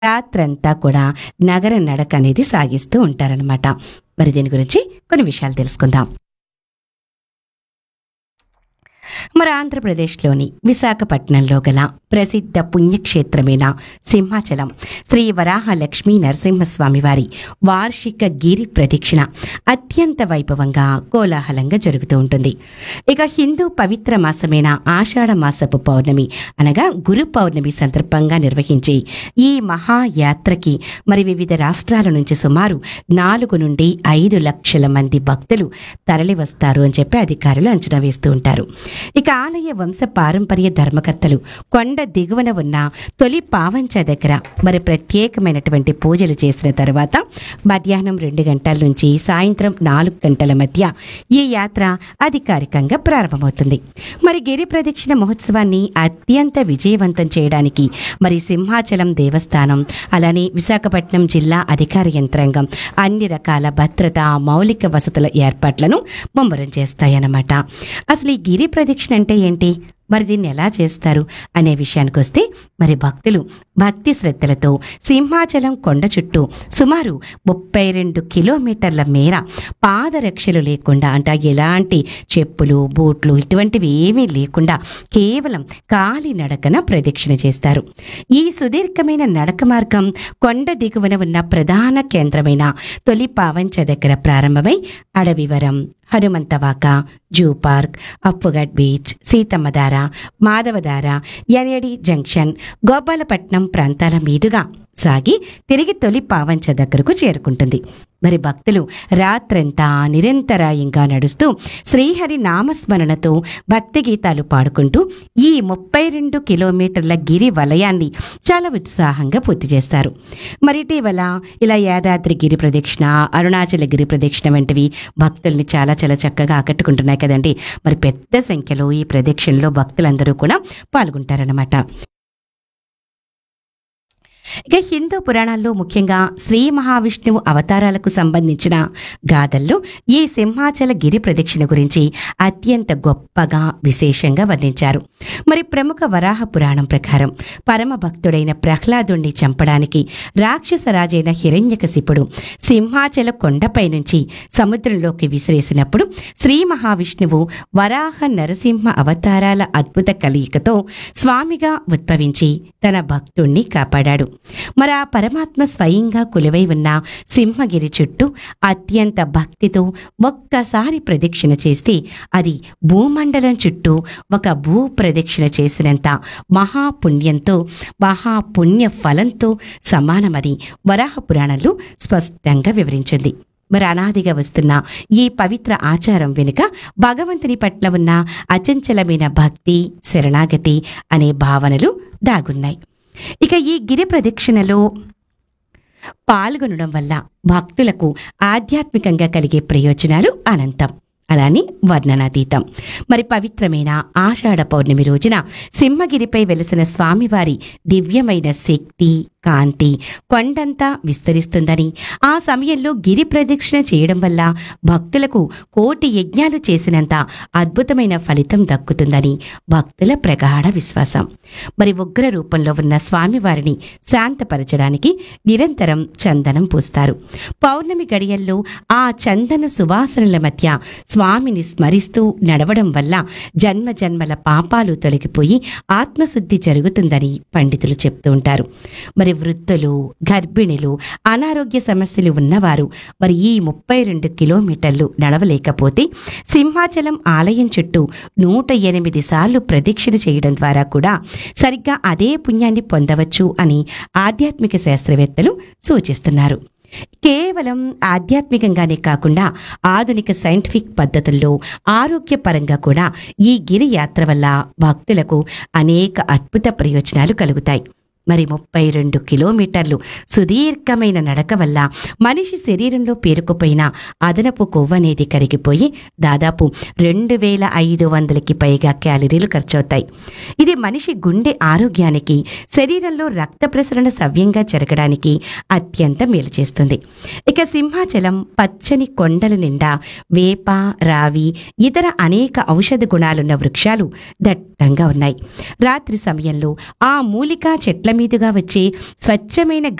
రాత్రంతా కూడా నగర నడక అనేది సాగిస్తూ ఉంటారనమాట మరి దీని గురించి కొన్ని విషయాలు తెలుసుకుందాం మరి ఆంధ్రప్రదేశ్లోని విశాఖపట్నంలో గల ప్రసిద్ధ పుణ్యక్షేత్రమైన సింహాచలం శ్రీ వరాహ లక్ష్మీ నరసింహస్వామి వారి వార్షిక గిరి ప్రదక్షిణ అత్యంత వైభవంగా కోలాహలంగా జరుగుతూ ఉంటుంది ఇక హిందూ పవిత్ర మాసమైన ఆషాఢ మాసపు పౌర్ణమి అనగా గురు పౌర్ణమి సందర్భంగా నిర్వహించే ఈ మహాయాత్రకి మరి వివిధ రాష్ట్రాల నుంచి సుమారు నాలుగు నుండి ఐదు లక్షల మంది భక్తులు తరలి వస్తారు అని చెప్పి అధికారులు అంచనా వేస్తూ ఉంటారు ఇక ఆలయ వంశ పారంపర్య ధర్మకర్తలు కొండ దిగువన ఉన్న తొలి పావంచ దగ్గర మరి ప్రత్యేకమైనటువంటి పూజలు చేసిన తర్వాత మధ్యాహ్నం రెండు గంటల నుంచి సాయంత్రం నాలుగు గంటల మధ్య ఈ యాత్ర అధికారికంగా ప్రారంభమవుతుంది మరి గిరి ప్రదక్షిణ మహోత్సవాన్ని అత్యంత విజయవంతం చేయడానికి మరి సింహాచలం దేవస్థానం అలానే విశాఖపట్నం జిల్లా అధికార యంత్రాంగం అన్ని రకాల భద్రత మౌలిక వసతుల ఏర్పాట్లను ముమ్మరం చేస్తాయన్నమాట అసలు ఈ గిరి ప్రదక్షిణ అంటే ఏంటి మరి దీన్ని ఎలా చేస్తారు అనే విషయానికి వస్తే మరి భక్తులు భక్తి శ్రద్ధలతో సింహాచలం కొండ చుట్టూ సుమారు ముప్పై రెండు కిలోమీటర్ల మేర పాదరక్షలు లేకుండా అంటే ఎలాంటి చెప్పులు బూట్లు ఇటువంటివి ఏమీ లేకుండా కేవలం కాలి నడకన ప్రదక్షిణ చేస్తారు ఈ సుదీర్ఘమైన నడక మార్గం కొండ దిగువన ఉన్న ప్రధాన కేంద్రమైన తొలి పావంచ దగ్గర ప్రారంభమై అడవివరం హనుమంతవాక జూ పార్క్ అప్పుగడ్ beach Seethammadhara Madhavadhara NAD junction Gopalapatnam ప్రాంతాల మీదుగా సాగి తిరిగి తొలి పావంచ దగ్గరకు చేరుకుంటుంది మరి భక్తులు రాత్రంతా నిరంతరాయంగా నడుస్తూ శ్రీహరి నామస్మరణతో భక్తి గీతాలు పాడుకుంటూ ఈ ముప్పై రెండు కిలోమీటర్ల గిరి వలయాన్ని చాలా ఉత్సాహంగా పూర్తి చేస్తారు మరి ఇటీవల ఇలా యాదాద్రి గిరి ప్రదక్షిణ అరుణాచల గిరి ప్రదక్షిణ వంటివి భక్తుల్ని చాలా చాలా చక్కగా ఆకట్టుకుంటున్నాయి కదండి మరి పెద్ద సంఖ్యలో ఈ ప్రదక్షిణలో భక్తులందరూ కూడా పాల్గొంటారన్నమాట ఇక హిందూ పురాణాల్లో ముఖ్యంగా శ్రీ మహావిష్ణువు అవతారాలకు సంబంధించిన గాథల్లో ఈ సింహాచల గిరి ప్రదక్షిణ గురించి అత్యంత గొప్పగా విశేషంగా వర్ణించారు మరి ప్రముఖ వరాహ పురాణం ప్రకారం పరమ భక్తుడైన ప్రహ్లాదుణ్ణి చంపడానికి రాక్షస రాజైన హిరణ్యకశిపుడు సింహాచల కొండపై నుంచి సముద్రంలోకి విసిరేసినప్పుడు శ్రీ మహావిష్ణువు వరాహ నరసింహ అవతారాల అద్భుత కలయికతో స్వామిగా ఉద్భవించి తన భక్తుణ్ణి కాపాడాడు మరి ఆ పరమాత్మ స్వయంగా కొలువై ఉన్న సింహగిరి చుట్టూ అత్యంత భక్తితో ఒక్కసారి ప్రదక్షిణ చేస్తే అది భూమండలం చుట్టూ ఒక భూ ప్రదక్షిణ చేసినంత మహాపుణ్యంతో మహాపుణ్య ఫలంతో సమానమని వరాహ పురాణంలో స్పష్టంగా వివరించింది మరి అనాదిగా వస్తున్న ఈ పవిత్ర ఆచారం వెనుక భగవంతుని పట్ల ఉన్న అచంచలమైన భక్తి శరణాగతి అనే భావనలు దాగున్నాయి ఇక ఈ గిరి ప్రదక్షిణలో పాల్గొనడం వల్ల భక్తులకు ఆధ్యాత్మికంగా కలిగే ప్రయోజనాలు అనంతం అలానే వర్ణనాతీతం మరి పవిత్రమైన ఆషాఢ పౌర్ణమి రోజున సింహగిరిపై వెలసిన స్వామివారి దివ్యమైన శక్తి కాంతి కొండంతా విస్తరిస్తుందని ఆ సమయంలో గిరి ప్రదక్షిణ చేయడం వల్ల భక్తులకు కోటి యజ్ఞాలు చేసినంత అద్భుతమైన ఫలితం దక్కుతుందని భక్తుల ప్రగాఢ విశ్వాసం మరి ఉగ్ర రూపంలో ఉన్న స్వామివారిని శాంతపరచడానికి నిరంతరం చందనం పూస్తారు పౌర్ణమి గడియల్లో ఆ చందన సువాసనల మధ్య స్వామిని స్మరిస్తూ నడవడం వల్ల జన్మ జన్మల పాపాలు తొలగిపోయి ఆత్మశుద్ధి జరుగుతుందని పండితులు చెప్తూ ఉంటారు మరి వృద్ధులు గర్భిణులు అనారోగ్య సమస్యలు ఉన్నవారు మరి ఈ ముప్పై రెండు కిలోమీటర్లు నడవలేకపోతే సింహాచలం ఆలయం చుట్టూ నూట ఎనిమిది సార్లు ప్రదక్షిణ చేయడం ద్వారా కూడా సరిగ్గా అదే పుణ్యాన్ని పొందవచ్చు అని ఆధ్యాత్మిక శాస్త్రవేత్తలు సూచిస్తున్నారు కేవలం ఆధ్యాత్మికంగానే కాకుండా ఆధునిక సైంటిఫిక్ పద్ధతుల్లో ఆరోగ్యపరంగా కూడా ఈ గిరి యాత్ర వల్ల భక్తులకు అనేక అద్భుత ప్రయోజనాలు కలుగుతాయి మరి ముప్పై రెండు కిలోమీటర్లు సుదీర్ఘమైన నడక వల్ల మనిషి శరీరంలో పేరుకుపోయిన అదనపు కొవ్వు అనేది కరిగిపోయి దాదాపు రెండు వేల ఐదు వందలకి పైగా క్యాలరీలు ఖర్చవుతాయి ఇది మనిషి గుండె ఆరోగ్యానికి శరీరంలో రక్త ప్రసరణ సవ్యంగా జరగడానికి అత్యంత మేలు చేస్తుంది ఇక సింహాచలం పచ్చని కొండల నిండా వేప రావి ఇతర అనేక ఔషధ గుణాలున్న వృక్షాలు దట్టంగా ఉన్నాయి రాత్రి సమయంలో ఆ మూలికా చెట్ల చెట్ల మీదుగా వచ్చే స్వచ్ఛమైన